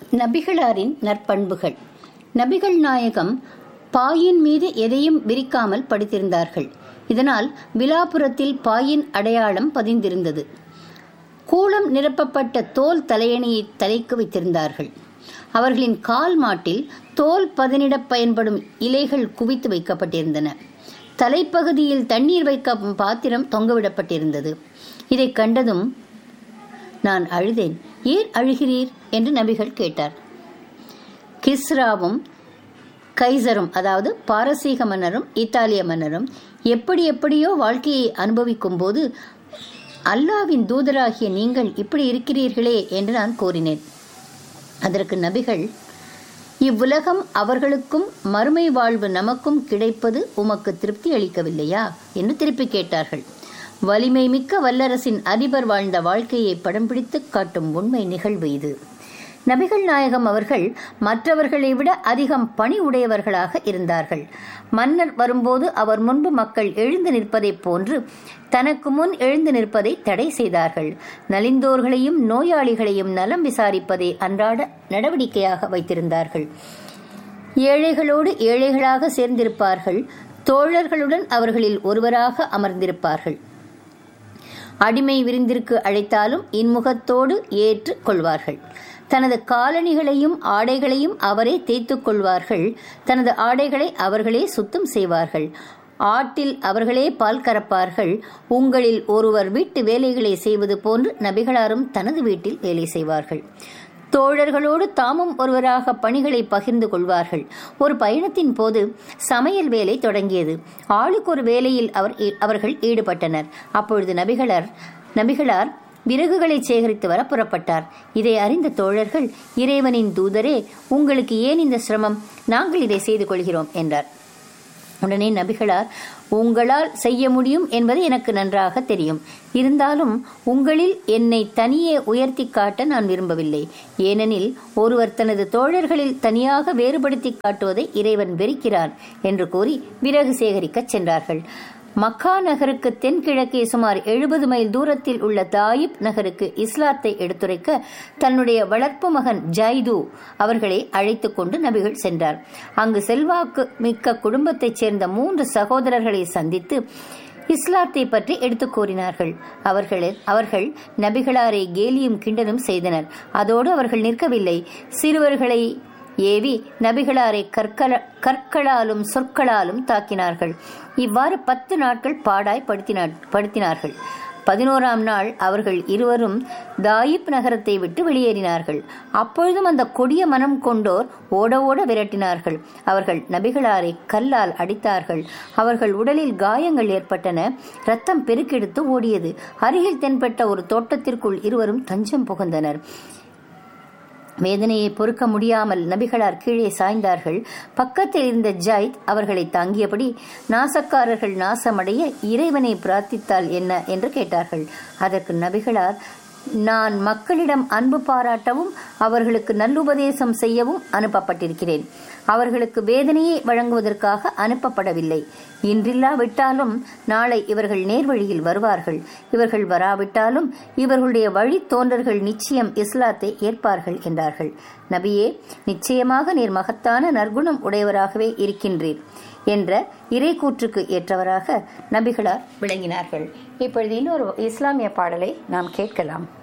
நபிகளாரின் நற்பண்புகள் நபிகள் நாயகம் பாயின் மீது எதையும் விரிக்காமல் படுத்திருந்தார்கள் இதனால் விலாபுரத்தில் பாயின் அடையாளம் பதிந்திருந்தது கூளம் நிரப்பப்பட்ட தோல் தலையணியை தலைக்கு வைத்திருந்தார்கள் அவர்களின் கால் மாட்டில் தோல் பதனிடப் பயன்படும் இலைகள் குவித்து வைக்கப்பட்டிருந்தன தலைப்பகுதியில் தண்ணீர் வைக்க பாத்திரம் தொங்கவிடப்பட்டிருந்தது இதை கண்டதும் நான் அழுதேன் ஏன் அழுகிறீர் என்று நபிகள் கேட்டார் கிஸ்ராவும் கைசரும் அதாவது பாரசீக மன்னரும் இத்தாலிய மன்னரும் எப்படி எப்படியோ வாழ்க்கையை அனுபவிக்கும் போது அல்லாவின் தூதராகிய நீங்கள் இப்படி இருக்கிறீர்களே என்று நான் கூறினேன் அதற்கு நபிகள் இவ்வுலகம் அவர்களுக்கும் மறுமை வாழ்வு நமக்கும் கிடைப்பது உமக்கு திருப்தி அளிக்கவில்லையா என்று திருப்பி கேட்டார்கள் வலிமை மிக்க வல்லரசின் அதிபர் வாழ்ந்த வாழ்க்கையை படம் பிடித்து காட்டும் உண்மை நிகழ்வு இது நபிகள் நாயகம் அவர்கள் மற்றவர்களை விட அதிகம் பணி உடையவர்களாக இருந்தார்கள் மன்னர் வரும்போது அவர் முன்பு மக்கள் எழுந்து நிற்பதைப் போன்று தனக்கு முன் எழுந்து நிற்பதை தடை செய்தார்கள் நலிந்தோர்களையும் நோயாளிகளையும் நலம் விசாரிப்பதை அன்றாட நடவடிக்கையாக வைத்திருந்தார்கள் ஏழைகளோடு ஏழைகளாக சேர்ந்திருப்பார்கள் தோழர்களுடன் அவர்களில் ஒருவராக அமர்ந்திருப்பார்கள் அடிமை விருந்திற்கு அழைத்தாலும் இன்முகத்தோடு ஏற்று கொள்வார்கள் தனது காலணிகளையும் ஆடைகளையும் அவரே தேய்த்துக் கொள்வார்கள் தனது ஆடைகளை அவர்களே சுத்தம் செய்வார்கள் ஆட்டில் அவர்களே பால் கறப்பார்கள் உங்களில் ஒருவர் வீட்டு வேலைகளை செய்வது போன்று நபிகளாரும் தனது வீட்டில் வேலை செய்வார்கள் தோழர்களோடு தாமும் ஒருவராக பணிகளை பகிர்ந்து கொள்வார்கள் ஒரு பயணத்தின் போது சமையல் வேலை தொடங்கியது ஆளுக்கு ஒரு வேலையில் அவர் அவர்கள் ஈடுபட்டனர் அப்பொழுது நபிகளார் நபிகளார் விறகுகளை சேகரித்து வர புறப்பட்டார் இதை அறிந்த தோழர்கள் இறைவனின் தூதரே உங்களுக்கு ஏன் இந்த சிரமம் நாங்கள் இதை செய்து கொள்கிறோம் என்றார் உடனே நபிகளார் உங்களால் செய்ய முடியும் என்பது எனக்கு நன்றாக தெரியும் இருந்தாலும் உங்களில் என்னை தனியே உயர்த்தி காட்ட நான் விரும்பவில்லை ஏனெனில் ஒருவர் தனது தோழர்களில் தனியாக வேறுபடுத்தி காட்டுவதை இறைவன் வெறுக்கிறான் என்று கூறி விறகு சேகரிக்கச் சென்றார்கள் மக்கா நகருக்கு தென்கிழக்கே சுமார் எழுபது மைல் தூரத்தில் உள்ள தாயிப் நகருக்கு இஸ்லாத்தை எடுத்துரைக்க தன்னுடைய வளர்ப்பு மகன் ஜைது அவர்களை அழைத்துக் கொண்டு நபிகள் சென்றார் அங்கு செல்வாக்கு மிக்க குடும்பத்தைச் சேர்ந்த மூன்று சகோதரர்களை சந்தித்து இஸ்லாத்தை பற்றி எடுத்துக் கூறினார்கள் அவர்கள் அவர்கள் நபிகளாரை கேலியும் கிண்டலும் செய்தனர் அதோடு அவர்கள் நிற்கவில்லை சிறுவர்களை ஏவி நபிகளாரை கற்கள கற்களாலும் சொற்களாலும் தாக்கினார்கள் இவ்வாறு பத்து நாட்கள் பாடாய் படுத்தினார் படுத்தினார்கள் பதினோராம் நாள் அவர்கள் இருவரும் தாயிப் நகரத்தை விட்டு வெளியேறினார்கள் அப்பொழுதும் அந்த கொடிய மனம் கொண்டோர் ஓட ஓட விரட்டினார்கள் அவர்கள் நபிகளாரை கல்லால் அடித்தார்கள் அவர்கள் உடலில் காயங்கள் ஏற்பட்டன ரத்தம் பெருக்கெடுத்து ஓடியது அருகில் தென்பட்ட ஒரு தோட்டத்திற்குள் இருவரும் தஞ்சம் புகுந்தனர் வேதனையை பொறுக்க முடியாமல் நபிகளார் கீழே சாய்ந்தார்கள் பக்கத்தில் இருந்த ஜாயித் அவர்களை தாங்கியபடி நாசக்காரர்கள் நாசமடைய இறைவனை பிரார்த்தித்தால் என்ன என்று கேட்டார்கள் அதற்கு நபிகளார் நான் மக்களிடம் அன்பு பாராட்டவும் அவர்களுக்கு நல்லுபதேசம் செய்யவும் அனுப்பப்பட்டிருக்கிறேன் அவர்களுக்கு வேதனையை வழங்குவதற்காக அனுப்பப்படவில்லை இன்றில்லாவிட்டாலும் நாளை இவர்கள் நேர்வழியில் வருவார்கள் இவர்கள் வராவிட்டாலும் இவர்களுடைய வழி தோன்றர்கள் நிச்சயம் இஸ்லாத்தை ஏற்பார்கள் என்றார்கள் நபியே நிச்சயமாக நீர் மகத்தான நற்குணம் உடையவராகவே இருக்கின்றீர் என்ற இறை கூற்றுக்கு ஏற்றவராக நபிகளார் விளங்கினார்கள் இப்பொழுது இன்னொரு இஸ்லாமிய பாடலை நாம் கேட்கலாம்